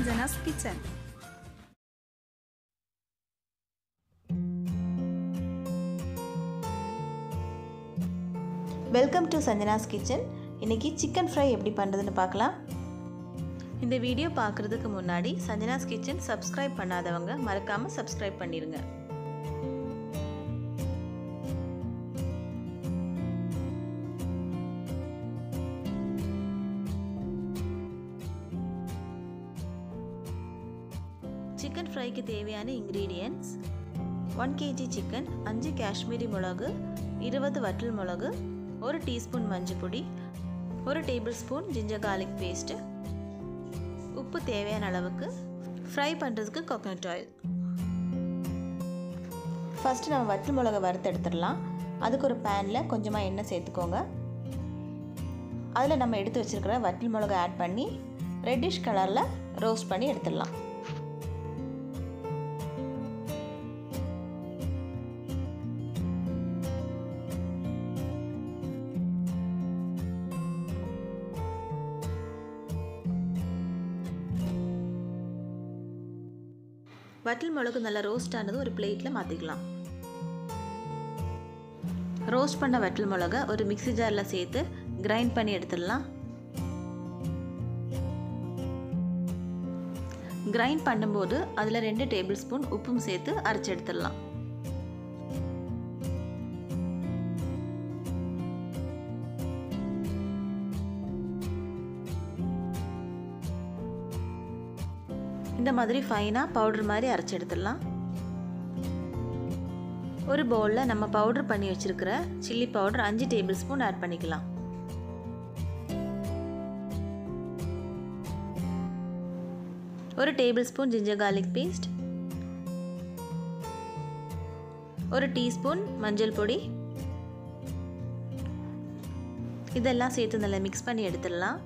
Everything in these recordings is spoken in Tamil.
சஞ்சனாஸ் kitchen welcome to Sanjana's kitchen இன்றைக்கி சிக்கன் ஃப்ரை எப்படி பண்ணுறதுன்னு பார்க்கலாம் இந்த வீடியோ பார்க்குறதுக்கு முன்னாடி சஞ்சனாஸ் கிச்சன் சப்ஸ்கிரைப் பண்ணாதவங்க மறக்காமல் சப்ஸ்கிரைப் பண்ணிடுங்க சிக்கன் ஃப்ரைக்கு தேவையான இன்க்ரீடியன்ட்ஸ் ஒன் கேஜி சிக்கன் அஞ்சு காஷ்மீரி மிளகு இருபது வற்றல் மிளகு ஒரு டீஸ்பூன் மஞ்சள் பொடி ஒரு tablespoon ginger garlic paste உப்பு தேவையான அளவுக்கு ஃப்ரை பண்ணுறதுக்கு கோகனட் ஆயில் ஃபஸ்ட்டு நம்ம வற்றல் மிளகை வறுத்து எடுத்துடலாம் அதுக்கு ஒரு பேனில் கொஞ்சமாக எண்ணெய் சேர்த்துக்கோங்க அதில் நம்ம எடுத்து வச்சுருக்கிற வற்றல் மிளகை ஆட் பண்ணி ரெட்டிஷ் கலரில் ரோஸ்ட் பண்ணி எடுத்துடலாம் வற்றல் மிளகு நல்லா ரோஸ்ட் ஆனது ஒரு பிளேட்டில் மாற்றிக்கலாம் ரோஸ்ட் பண்ண வற்றல் மிளகை ஒரு மிக்சி ஜாரில் சேர்த்து கிரைண்ட் பண்ணி எடுத்துடலாம் கிரைண்ட் பண்ணும்போது அதில் ரெண்டு டேபிள் ஸ்பூன் உப்பும் சேர்த்து அரைச்சி எடுத்துடலாம் இந்த மாதிரி ஃபைனாக பவுடர் மாதிரி அரைச்சி எடுத்துடலாம் ஒரு பவுலில் நம்ம பவுடர் பண்ணி வச்சுருக்கிற சில்லி பவுடர் அஞ்சு டேபிள் ஸ்பூன் ஆட் பண்ணிக்கலாம் ஒரு tablespoon ginger garlic paste ஒரு டீஸ்பூன் மஞ்சள் பொடி இதெல்லாம் சேர்த்து நல்லா மிக்ஸ் பண்ணி எடுத்துடலாம்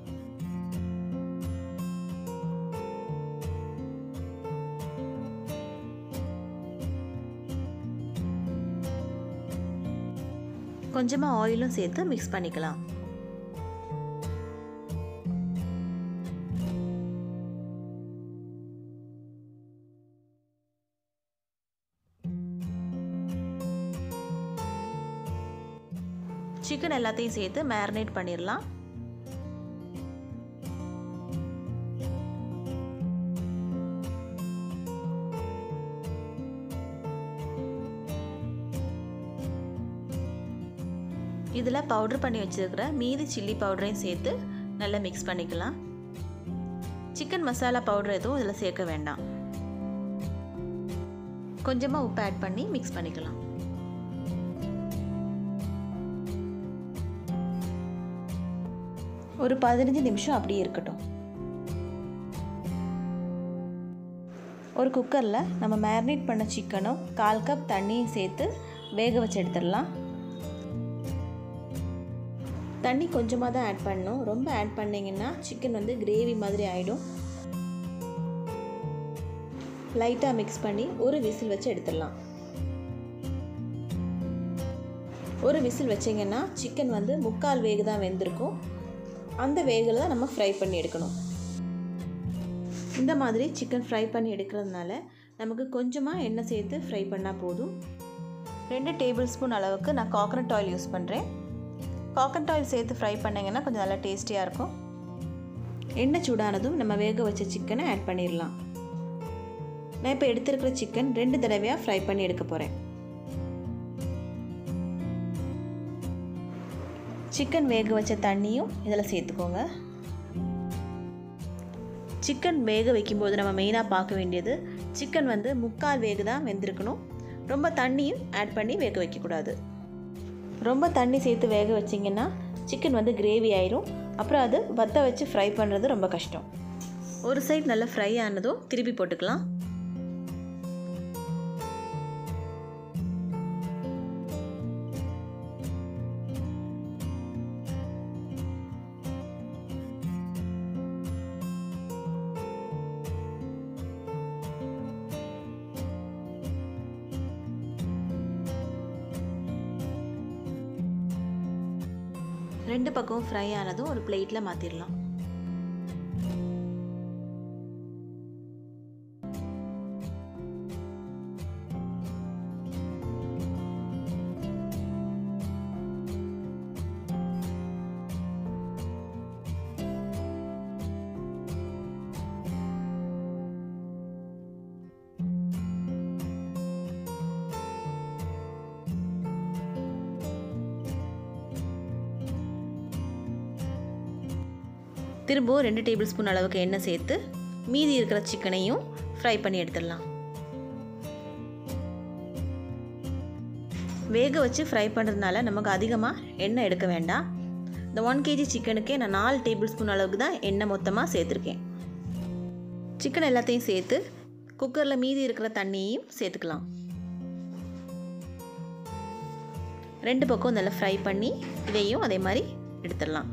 கொஞ்சமாக ஆயிலும் சேர்த்து மிக்ஸ் பண்ணிக்கலாம் சிக்கன் எல்லாத்தையும் சேர்த்து மேரினேட் பண்ணிடலாம் இதில் பவுடர் பண்ணி வச்சுருக்கிற மீதி சில்லி பவுடரையும் சேர்த்து நல்லா மிக்ஸ் பண்ணிக்கலாம் சிக்கன் மசாலா பவுடர் எதுவும் இதில் சேர்க்க வேண்டாம் கொஞ்சமாக உப்பு ஆட் பண்ணி மிக்ஸ் பண்ணிக்கலாம் ஒரு பதினஞ்சு நிமிஷம் அப்படியே இருக்கட்டும் ஒரு குக்கரில் நம்ம மேரினேட் பண்ண சிக்கனும் கால் கப் தண்ணியும் சேர்த்து வேக வச்சு எடுத்துடலாம் தண்ணி கொஞ்சமாக தான் ஆட் பண்ணணும் ரொம்ப ஆட் பண்ணிங்கன்னா சிக்கன் வந்து கிரேவி மாதிரி ஆகிடும் லைட்டாக மிக்ஸ் பண்ணி ஒரு விசில் வச்சு எடுத்துடலாம் ஒரு விசில் வச்சிங்கன்னா சிக்கன் வந்து முக்கால் வேகு தான் வெந்திருக்கும் அந்த வேகில் தான் நம்ம ஃப்ரை பண்ணி எடுக்கணும் இந்த மாதிரி சிக்கன் ஃப்ரை பண்ணி எடுக்கிறதுனால நமக்கு கொஞ்சமாக எண்ணெய் சேர்த்து ஃப்ரை பண்ணால் போதும் ரெண்டு டேபிள் ஸ்பூன் அளவுக்கு நான் காக்கனட் ஆயில் யூஸ் பண்ணுறேன் காக்கனட் ஆயில் சேர்த்து ஃப்ரை பண்ணிங்கன்னா கொஞ்சம் நல்லா டேஸ்டியாக இருக்கும் எண்ணெய் சூடானதும் நம்ம வேக வச்ச சிக்கனை ஆட் பண்ணிடலாம் நான் இப்போ எடுத்துருக்கிற சிக்கன் ரெண்டு தடவையாக ஃப்ரை பண்ணி எடுக்க போகிறேன் சிக்கன் வேக வச்ச தண்ணியும் இதில் சேர்த்துக்கோங்க சிக்கன் வேக வைக்கும்போது நம்ம மெயினாக பார்க்க வேண்டியது சிக்கன் வந்து முக்கால் வேகு தான் வெந்திருக்கணும் ரொம்ப தண்ணியும் ஆட் பண்ணி வேக வைக்கக்கூடாது ரொம்ப தண்ணி சேர்த்து வேக வச்சிங்கன்னா சிக்கன் வந்து கிரேவி ஆயிரும் அப்புறம் அது வத்த வச்சு ஃப்ரை பண்ணுறது ரொம்ப கஷ்டம் ஒரு சைடு நல்லா ஃப்ரை ஆனதும் திருப்பி போட்டுக்கலாம் ரெண்டு பக்கமும் ஃப்ரை ஆனதும் ஒரு பிளேட்டில் மாற்றிடலாம் திரும்பவும் ரெண்டு டேபிள் ஸ்பூன் அளவுக்கு எண்ணெய் சேர்த்து மீதி இருக்கிற சிக்கனையும் ஃப்ரை பண்ணி எடுத்துடலாம் வேக வச்சு ஃப்ரை பண்ணுறதுனால நமக்கு அதிகமாக எண்ணெய் எடுக்க வேண்டாம் இந்த ஒன் கேஜி சிக்கனுக்கே நான் நாலு டேபிள் ஸ்பூன் அளவுக்கு தான் எண்ணெய் மொத்தமாக சேர்த்துருக்கேன் சிக்கன் எல்லாத்தையும் சேர்த்து குக்கரில் மீதி இருக்கிற தண்ணியையும் சேர்த்துக்கலாம் ரெண்டு பக்கம் நல்லா ஃப்ரை பண்ணி இதையும் அதே மாதிரி எடுத்துடலாம்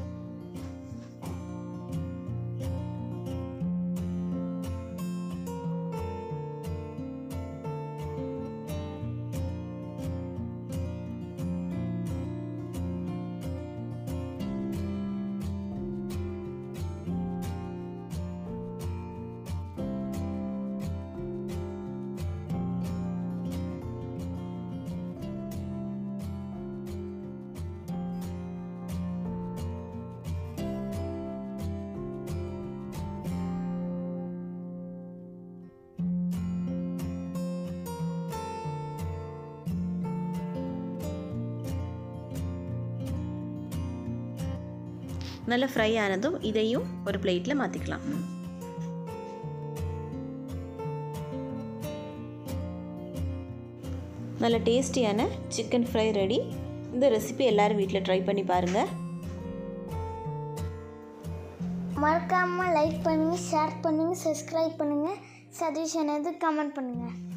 நல்லா ஃப்ரை ஆனதும் இதையும் ஒரு பிளேட்டில் மாற்றிக்கலாம் நல்ல டேஸ்டியான சிக்கன் ஃப்ரை ரெடி இந்த ரெசிபி எல்லோரும் வீட்டில் ட்ரை பண்ணி பாருங்கள் மறக்காமல் லைக் பண்ணுங்கள் ஷேர் பண்ணுங்கள் சப்ஸ்கிரைப் பண்ணுங்கள் சஜஷன் எது கமெண்ட் பண்ணுங்கள்